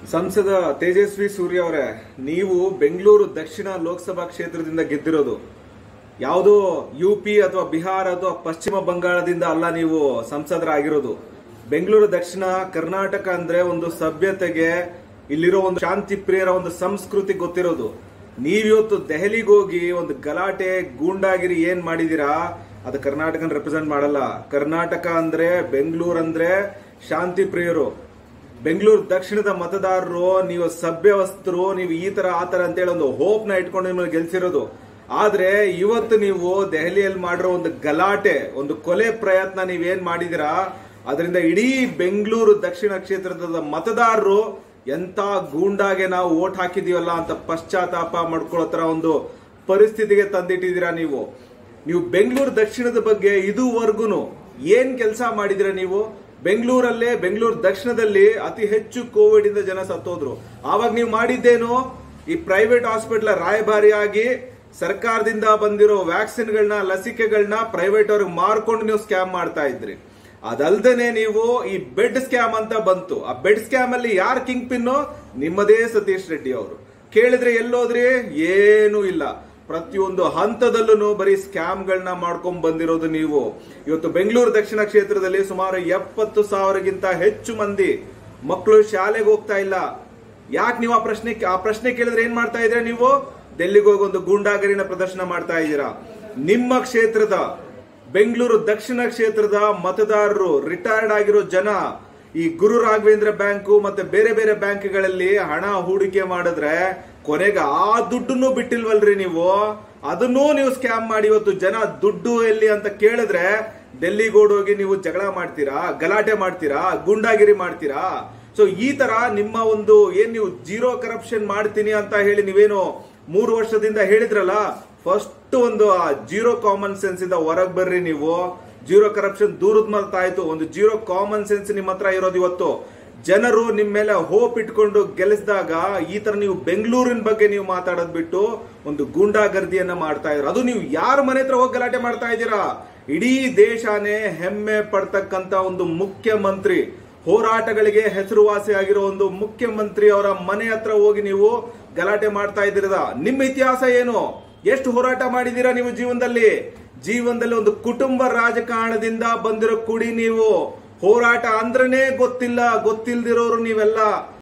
ಸಂಸದ ತೇಜಸ್ವಿ ಸೂರ್ಯ ಅವರೇ ನೀವು ಬೆಂಗಳೂರು ದಕ್ಷಿಣ ಲೋಕಸಭಾ ಕ್ಷೇತ್ರದಿಂದ ಗೆದ್ದಿರೋದು ಯಾವುದೋ ಯು ಪಿ ಅಥವಾ ಬಿಹಾರ ಅಥವಾ ಪಶ್ಚಿಮ ಬಂಗಾಳದಿಂದ ಅಲ್ಲ ನೀವು ಸಂಸದರಾಗಿರೋದು ಬೆಂಗಳೂರು ದಕ್ಷಿಣ ಕರ್ನಾಟಕ ಅಂದ್ರೆ ಒಂದು ಸಭ್ಯತೆಗೆ ಇಲ್ಲಿರೋ ಒಂದು ಶಾಂತಿ ಪ್ರಿಯರ ಒಂದು ಸಂಸ್ಕೃತಿ ಗೊತ್ತಿರೋದು ನೀವಿವತ್ತು ದೆಹಲಿಗೆ ಹೋಗಿ ಒಂದು ಗಲಾಟೆ ಗೂಂಡಾಗಿರಿ ಏನ್ ಮಾಡಿದೀರಾ ಅದು ಕರ್ನಾಟಕನ ರೆಪ್ರೆಸೆಂಟ್ ಮಾಡಲ್ಲ ಕರ್ನಾಟಕ ಅಂದ್ರೆ ಬೆಂಗಳೂರು ಅಂದ್ರೆ ಶಾಂತಿ ಪ್ರಿಯರು ಬೆಂಗಳೂರು ದಕ್ಷಿಣದ ಮತದಾರರು ನೀವು ಸಭ್ಯವಸ್ತರು ನೀವು ಈ ತರ ಆ ತರ ಅಂತೇಳಿ ಒಂದು ಹೋಪ್ ನ ಇಟ್ಕೊಂಡು ನಿಮ್ಮನ್ನು ಗೆಲ್ಸಿರೋದು ಆದ್ರೆ ಇವತ್ತು ನೀವು ದೆಹಲಿಯಲ್ಲಿ ಮಾಡಿರೋ ಒಂದು ಗಲಾಟೆ ಒಂದು ಕೊಲೆ ಪ್ರಯತ್ನ ನೀವೇನ್ ಮಾಡಿದಿರಾ ಅದರಿಂದ ಇಡೀ ಬೆಂಗಳೂರು ದಕ್ಷಿಣ ಕ್ಷೇತ್ರದ ಮತದಾರರು ಎಂತ ಗೂಂಡಾಗೆ ನಾವು ಓಟ್ ಹಾಕಿದೀವಲ್ಲ ಅಂತ ಪಶ್ಚಾತ್ತಾಪ ಮಾಡ್ಕೊಳ್ಳೋ ತರ ಒಂದು ಪರಿಸ್ಥಿತಿಗೆ ತಂದಿಟ್ಟಿದ್ದೀರಾ ನೀವು ನೀವು ಬೆಂಗಳೂರು ದಕ್ಷಿಣದ ಬಗ್ಗೆ ಇದುವರೆಗೂ ಏನ್ ಕೆಲಸ ಮಾಡಿದಿರ ನೀವು ಬೆಂಗಳೂರಲ್ಲೇ ಬೆಂಗಳೂರು ದಕ್ಷಿಣದಲ್ಲಿ ಅತಿ ಹೆಚ್ಚು ಕೋವಿಡ್ ಇಂದ ಜನ ಸತ್ತೋದ್ರು ಆವಾಗ ನೀವು ಮಾಡಿದ್ದೇನು ಈ ಪ್ರೈವೇಟ್ ಹಾಸ್ಪಿಟಲ್ ರಾಯಭಾರಿಯಾಗಿ ಸರ್ಕಾರದಿಂದ ಬಂದಿರೋ ವ್ಯಾಕ್ಸಿನ್ಗಳನ್ನ ಲಸಿಕೆಗಳನ್ನ ಪ್ರೈವೇಟ್ ಅವ್ರಿಗೆ ಮಾರ್ಕೊಂಡು ನೀವು ಸ್ಕ್ಯಾಮ್ ಮಾಡ್ತಾ ಇದ್ರಿ ಅದಲ್ದೇನೆ ನೀವು ಈ ಬೆಡ್ ಸ್ಕ್ಯಾಮ್ ಅಂತ ಬಂತು ಆ ಬೆಡ್ ಸ್ಕ್ಯಾಮ್ ಅಲ್ಲಿ ಯಾರ್ ಕಿಂಗ್ ಪಿನ್ನು ನಿಮ್ಮದೇ ಸತೀಶ್ ರೆಡ್ಡಿ ಅವರು ಕೇಳಿದ್ರೆ ಎಲ್ಲೋದ್ರಿ ಏನೂ ಇಲ್ಲ ಪ್ರತಿಯೊಂದು ಹಂತದಲ್ಲೂ ಬರೀ ಸ್ಕ್ಯಾಮ್ಗಳನ್ನ ಮಾಡ್ಕೊಂಡ್ ಬಂದಿರೋದು ನೀವು ಇವತ್ತು ಬೆಂಗಳೂರು ದಕ್ಷಿಣ ಕ್ಷೇತ್ರದಲ್ಲಿ ಸುಮಾರು ಎಪ್ಪತ್ತು ಸಾವಿರಗಿಂತ ಹೆಚ್ಚು ಮಂದಿ ಮಕ್ಕಳು ಶಾಲೆಗೆ ಹೋಗ್ತಾ ಇಲ್ಲ ಯಾಕೆ ನೀವು ಆ ಪ್ರಶ್ನೆ ಆ ಪ್ರಶ್ನೆ ಕೇಳಿದ್ರೆ ಏನ್ ಮಾಡ್ತಾ ಇದ್ದೀರಾ ನೀವು ಡೆಲ್ಲಿಗೆ ಹೋಗಿ ಒಂದು ಗೂಂಡಾಗರಿನ ಪ್ರದರ್ಶನ ಮಾಡ್ತಾ ಇದ್ದೀರಾ ನಿಮ್ಮ ಕ್ಷೇತ್ರದ ಬೆಂಗಳೂರು ದಕ್ಷಿಣ ಕ್ಷೇತ್ರದ ಮತದಾರರು ರಿಟೈರ್ಡ್ ಆಗಿರೋ ಜನ ಈ ಗುರು ರಾಘವೇಂದ್ರ ಬ್ಯಾಂಕು ಮತ್ತೆ ಬೇರೆ ಬೇರೆ ಬ್ಯಾಂಕ್ಗಳಲ್ಲಿ ಹಣ ಹೂಡಿಕೆ ಮಾಡಿದ್ರೆ ಕೊನೆಗೆ ಆ ದುಡ್ಡನ್ನು ಬಿಟ್ಟಿಲ್ವಲ್ರಿ ನೀವು ಅದನ್ನೂ ನೀವು ಸ್ಕ್ಯಾಮ್ ಮಾಡಿ ಇವತ್ತು ಜನ ದುಡ್ಡು ಎಲ್ಲಿ ಅಂತ ಕೇಳಿದ್ರೆ ಡೆಲ್ಲಿಗೆ ಓಡೋಗಿ ನೀವು ಜಗಳ ಮಾಡ್ತೀರಾ ಗಲಾಟೆ ಮಾಡ್ತೀರಾ ಗುಂಡಾಗಿರಿ ಮಾಡ್ತೀರಾ ಸೊ ಈ ತರ ನಿಮ್ಮ ಒಂದು ಏನ್ ನೀವು ಜೀರೋ ಕರಪ್ಷನ್ ಮಾಡ್ತೀನಿ ಅಂತ ಹೇಳಿ ನೀವೇನು ಮೂರು ವರ್ಷದಿಂದ ಹೇಳಿದ್ರಲ್ಲ ಫಸ್ಟ್ ಒಂದು ಆ ಜೀರೋ ಕಾಮನ್ ಸೆನ್ಸ್ ಇಂದ ಹೊರಗ್ ಬರ್ರಿ ನೀವು ಜೀರೋ ಕರಪ್ಷನ್ ದೂರದ ಮತ್ತಾಯ್ತು ಒಂದು ಜೀರೋ ಕಾಮನ್ ಸೆನ್ಸ್ ನಿಮ್ಮ ಹತ್ರ ಇರೋದು ಇವತ್ತು ಜನರು ನಿಮ್ ಮೇಲೆ ಹೋಪ್ ಇಟ್ಕೊಂಡು ಗೆಲ್ಲಿಸಿದಾಗ ಈ ತರ ನೀವು ಬೆಂಗಳೂರಿನ ಬಗ್ಗೆ ನೀವು ಮಾತಾಡೋದ್ ಬಿಟ್ಟು ಒಂದು ಗೂಂಡಾಗರ್ದಿಯನ್ನ ಮಾಡ್ತಾ ಇದ್ರ ಅದು ನೀವು ಯಾರ ಮನೆ ಹತ್ರ ಹೋಗಿ ಗಲಾಟೆ ಮಾಡ್ತಾ ಇದ್ದೀರಾ ಇಡೀ ದೇಶನೇ ಹೆಮ್ಮೆ ಪಡ್ತಕ್ಕಂತ ಒಂದು ಮುಖ್ಯಮಂತ್ರಿ ಹೋರಾಟಗಳಿಗೆ ಹೆಸರುವಾಸಿಯಾಗಿರೋ ಒಂದು ಮುಖ್ಯಮಂತ್ರಿ ಅವರ ಮನೆ ಹತ್ರ ಹೋಗಿ ನೀವು ಗಲಾಟೆ ಮಾಡ್ತಾ ಇದ್ದೀರದ ನಿಮ್ಮ ಇತಿಹಾಸ ಏನು ಎಷ್ಟು ಹೋರಾಟ ಮಾಡಿದೀರಾ ನೀವು ಜೀವನದಲ್ಲಿ ಜೀವನದಲ್ಲಿ ಒಂದು ಕುಟುಂಬ ರಾಜಕಾರಣದಿಂದ ಬಂದಿರೋ ಕುಡಿ ನೀವು ಹೋರಾಟ ಅಂದ್ರನೇ ಗೊತ್ತಿಲ್ಲ ಗೊತ್ತಿಲ್ದಿರೋರು ನೀವೆಲ್ಲ